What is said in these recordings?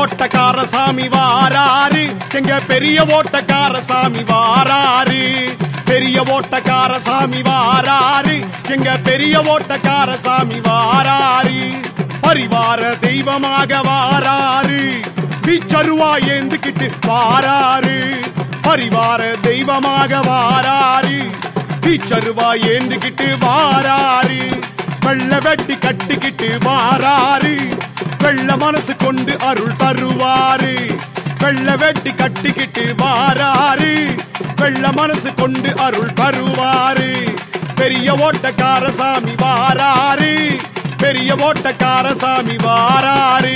ஓட்டக்கார சாமி வாராரு எங்க பெரிய ஓட்டக்கார சாமி வாராரு பெரிய ஓட்டக்கார சாமி வாராரு எங்க பெரிய ஓட்டக்கார சாமி வாராரு பரிவார தெய்வமாக வாராரு பிச்சருவா ஏந்துக்கிட்டு வாராரு பரிவார தெய்வமாக வாராரு பிச்சருவா ஏந்துக்கிட்டு வாராரு வெள்ள வெட்டி கட்டிக்கிட்டு வாராரு வெள்ள மனசு கொண்டு அருள் தருவாரு வெள்ள வெட்டி கட்டிக்கிட்டு வாராரு வெள்ள மனசு கொண்டு அருள் தருவாரு பெரிய ஓட்டக்கார சாமி வாராரு பெரிய ஓட்டக்கார சாமி வாராரு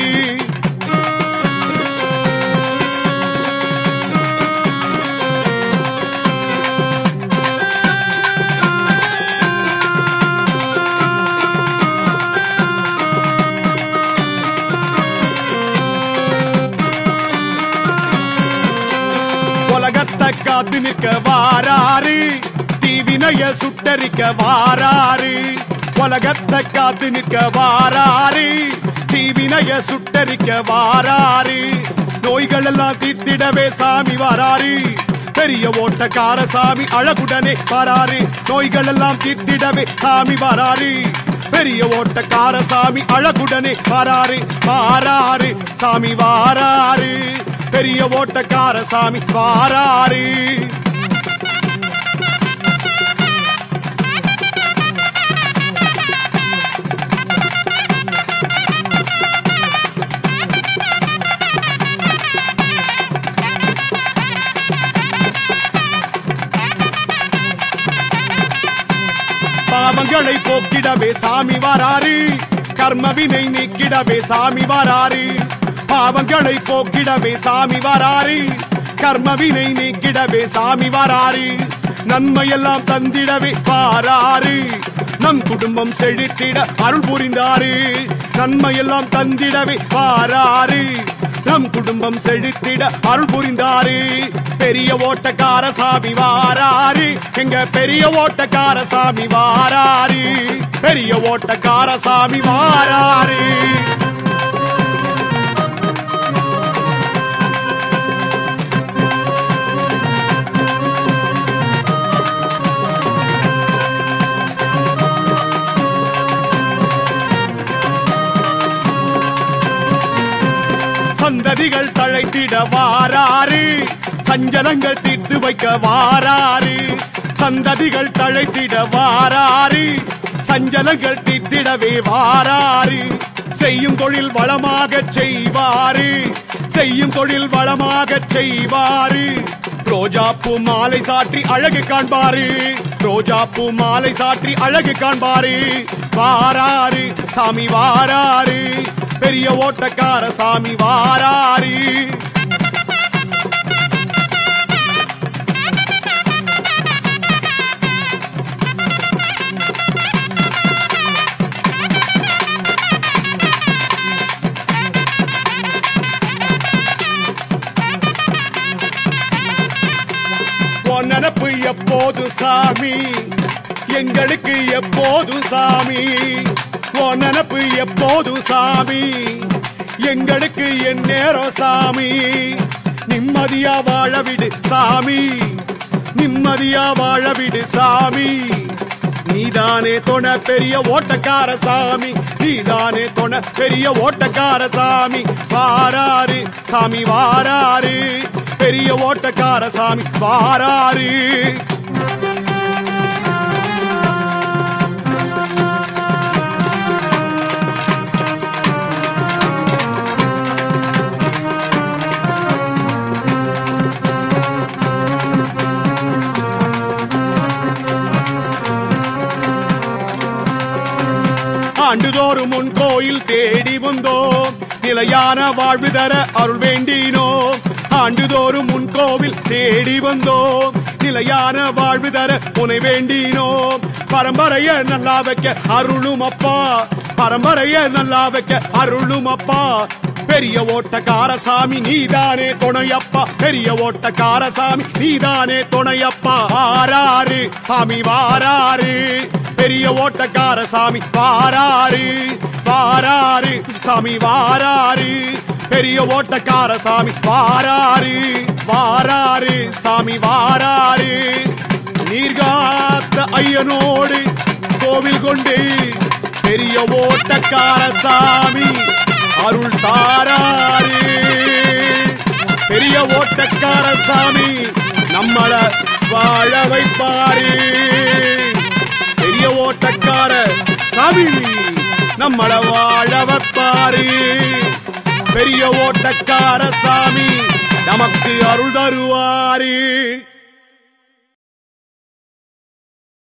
உலகத்தை காத்து நிற்க வாராரு தீவினைய சுட்டரிக்க வாராரு உலகத்தை காத்து நிற்க வாராரு தீவினைய சுட்டரிக்க வாராரு நோய்கள் எல்லாம் தீர்த்திடவே சாமி வாராரு பெரிய ஓட்டக்கார சாமி அழகுடனே வாராரு நோய்கள் எல்லாம் தீர்த்திடவே சாமி வாராரு பெரிய ஓட்டக்கார சாமி அழகுடனே வாராரு வாராரு சாமி வாராரு பெரிய ஓட்டக்கார சாமி வாராரு பாவங்களை போக்கிடவே சாமி வாராரு கர்மவினை நீக்கிடவே சாமி வாராரு பாவங்களை போக்கிடவே சாமி வாராரு கர்மவினை நீக்கிடவே சாமி வாராரு நன்மையெல்லாம் தந்திடவே வாராரு நம் குடும்பம் செழித்திட அருள் புரிந்தாரு நன்மையெல்லாம் தந்திடவே வாராரு நம் குடும்பம் செழித்திட அருள் புரிந்தாரு பெரிய ஓட்டக்கார சாமி வாராரு எங்க பெரிய ஓட்டக்கார சாமி வாராரு பெரிய ஓட்டக்கார சாமி வாராரு சந்ததிகள் தழைத்திட வாராரு சஞ்சலங்கள் தீர்த்து வைக்க வாராரு சந்ததிகள் தழைத்திட வாராரு சஞ்சலங்கள் தீர்த்திடவே வாராரு செய்யும் தொழில் வளமாக செய்வாரு செய்யும் தொழில் வளமாக செய்வாரு ரோஜாப்பூ மாலை சாற்றி அழகு காண்பாரு ரோஜாப்பூ மாலை சாற்றி அழகு காண்பாரு வாராரு சாமி வாராரு பெரிய ஓட்டக்கார சாமி வாராரு உன் நினப்பு எப்போது சாமி எங்களுக்கு எப்போது சாமி உன் நினப்பு எப்போது சாமி எங்களுக்கு என் நேரம் சாமி நிம்மதியா வாழ விடு சாமி நிம்மதியா வாழ விடு சாமி நீதானே தொண பெரிய ஓட்டக்கார சாமி நீதானே தொண பெரிய ஓட்டக்கார சாமி வாராரு சாமி வாராரு பெரிய ஓட்டக்கார சாமி வாராரு ஆண்டுதோறும் உன் கோயில் தேடி வந்தோம் நிலையான வாழ்வு தர அருள் வேண்டினோம் ஆண்டுதோறும் உன் கோவில் தேடி வந்தோம் நிலையான வாழ்வு தர உனை வேண்டினோம் பரம்பரைய நல்லா வைக்க அருளும் அப்பா பரம்பரைய நல்லா வைக்க அருளும் அப்பா பெரிய ஓட்டக்கார சாமி நீதானே துணையப்பா பெரிய ஓட்டக்கார சாமி நீதானே துணையப்பா வாராரு சாமி வாராரு பெரிய ஓட்டக்கார சாமி வாராரு வாராரு சாமி வாராரு பெரிய ஓட்டக்கார சாமி வாராரு வாராரு சாமி வாராரு நீர்காத்த ஐயனோடு கோவில் கொண்டு பெரிய ஓட்டக்கார சாமி அருள் தாராரு பெரிய ஓட்டக்கார சாமி நம்மள வாழ வைப்பாரு பெரிய ஓட்டக்கார சாமி நம்மள வாழ வைப்பாரு பெரிய ஓட்டக்கார சாமி நமக்கு அருள் தருவாரு